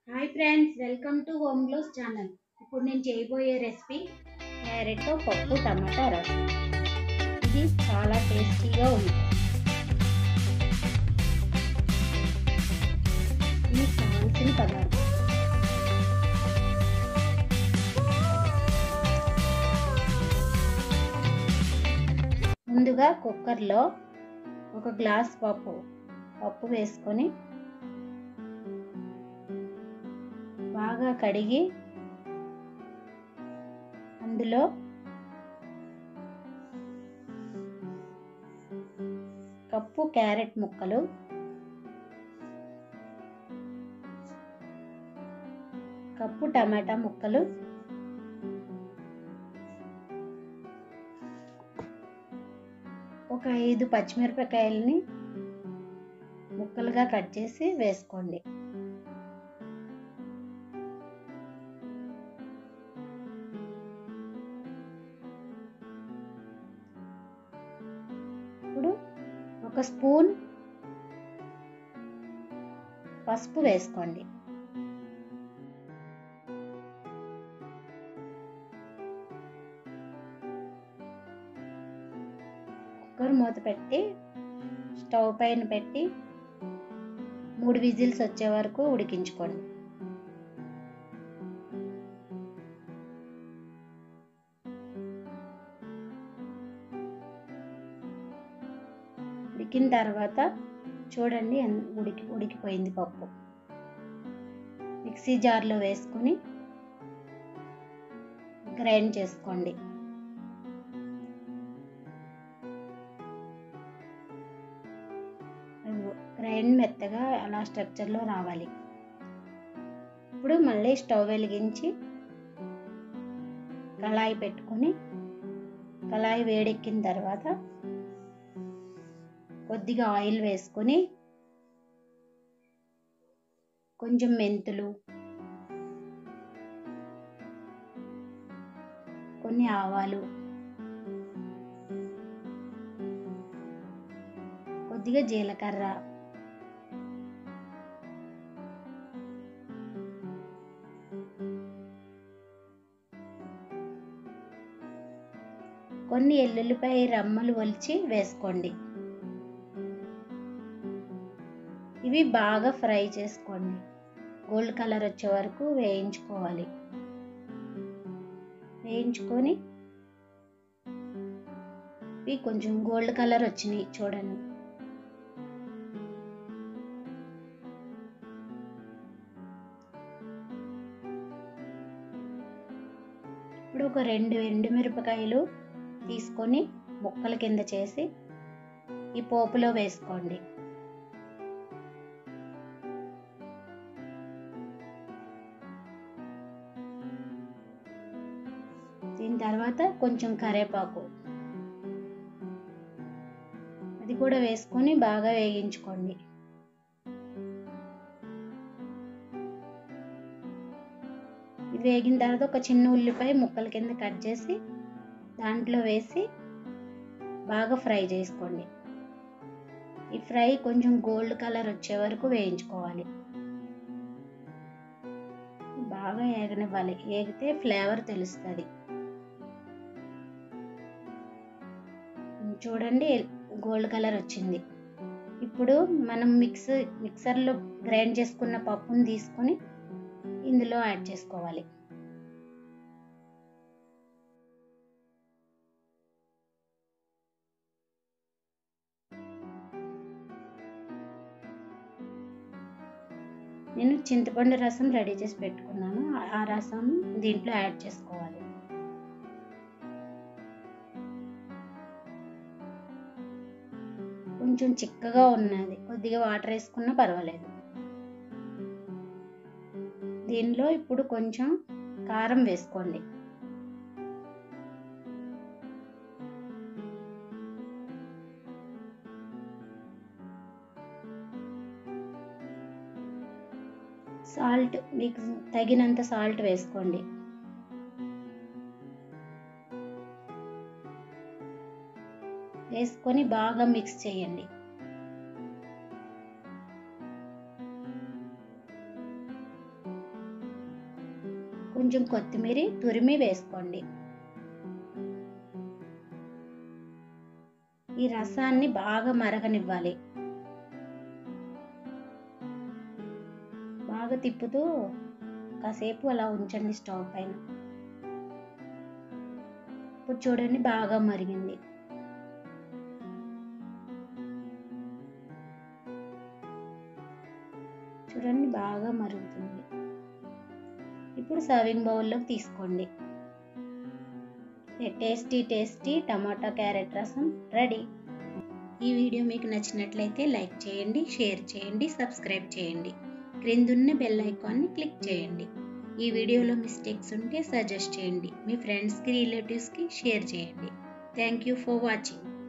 hi friends welcome to home gloss channel ఇప్పుడు నేను చేయబోయే రెసిపీ క్యారెట్ పప్పు టమాటా రసం ఇది చాలా టేస్టీగా ఉంది ఇది కావాల్సిన పదార్థం ముందుగా కుక్కర్లో ఒక గ్లాస్ పప్పు పప్పు వేసుకొని బాగా కడిగి అందులో కప్పు క్యారెట్ ముక్కలు కప్పు టమాటా ముక్కలు ఒక ఐదు పచ్చిమిరపకాయలని ముక్కలుగా కట్ చేసి వేసుకోండి ఇప్పుడు ఒక స్పూన్ పసుపు వేసుకోండి కుక్కర్ మూత పెట్టి స్టవ్ పైన పెట్టి మూడు విజిల్స్ వచ్చే వరకు ఉడికించుకోండి ఉడికిన తర్వాత చూడండి ఉడికి ఉడికిపోయింది పప్పు మిక్సీ జార్లో వేసుకొని గ్రైండ్ చేసుకోండి గ్రైండ్ మెత్తగా అలా స్ట్రక్చర్లో రావాలి ఇప్పుడు మళ్ళీ స్టవ్ వెలిగించి కళాయి పెట్టుకొని కళాయి వేడెక్కిన తర్వాత కొద్దిగా ఆయిల్ వేసుకొని కొంచెం మెంతులు కొన్ని ఆవాలు కొద్దిగా జీలకర్ర కొన్ని ఎల్లుల్లిపాయ రమ్మలు ఒలిచి వేసుకోండి ఇవి బాగా ఫ్రై చేసుకోండి గోల్డ్ కలర్ వచ్చే వరకు వేయించుకోవాలి వేయించుకొని ఇవి కొంచెం గోల్డ్ కలర్ వచ్చినాయి చూడండి ఇప్పుడు ఒక రెండు ఎండుమిరపకాయలు తీసుకొని ముక్కల కింద చేసి ఈ పోపులో వేసుకోండి దీని తర్వాత కొంచెం కరేపాకు అది కూడా వేసుకొని బాగా వేగించుకోండి ఇది వేగిన తర్వాత ఒక చిన్న ఉల్లిపాయ ముక్కల కింద కట్ చేసి దాంట్లో వేసి బాగా ఫ్రై చేసుకోండి ఈ ఫ్రై కొంచెం గోల్డ్ కలర్ వచ్చే వరకు వేయించుకోవాలి బాగా ఏగనివ్వాలి ఏగితే ఫ్లేవర్ తెలుస్తుంది చూడండి గోల్డ్ కలర్ వచ్చింది ఇప్పుడు మనం మిక్స్ మిక్సర్లో గ్రైండ్ చేసుకున్న పప్పుని తీసుకొని ఇందులో యాడ్ చేసుకోవాలి నేను చింతపండు రసం రెడీ చేసి పెట్టుకున్నాను ఆ రసం దీంట్లో యాడ్ చేసుకోవాలి కొంచెం చిక్కగా ఉన్నది కొద్దిగా వాటర్ వేసుకున్నా పర్వాలేదు దీనిలో ఇప్పుడు కొంచెం కారం వేసుకోండి సాల్ట్ మీకు తగినంత సాల్ట్ వేసుకోండి వేసుకొని బాగా మిక్స్ చేయండి కొంచెం కొత్తిమీర తురిమి వేసుకోండి ఈ రసాన్ని బాగా మరగనివ్వాలి బాగా తిప్పుతూ కాసేపు అలా ఉంచండి స్టవ్ పైన ఇప్పుడు చూడండి బాగా మరిగింది చూడండి బాగా మరుగుతుంది ఇప్పుడు సర్వింగ్ బౌల్లోకి తీసుకోండి tasty tasty tomato carrot rasam ready ఈ వీడియో మీకు నచ్చినట్లయితే లైక్ చేయండి షేర్ చేయండి సబ్స్క్రైబ్ చేయండి క్రిందున్న బెల్ ఐకాన్ని క్లిక్ చేయండి ఈ వీడియోలో మిస్టేక్స్ ఉంటే సజెస్ట్ చేయండి మీ ఫ్రెండ్స్కి రిలేటివ్స్కి షేర్ చేయండి థ్యాంక్ యూ ఫర్ వాచింగ్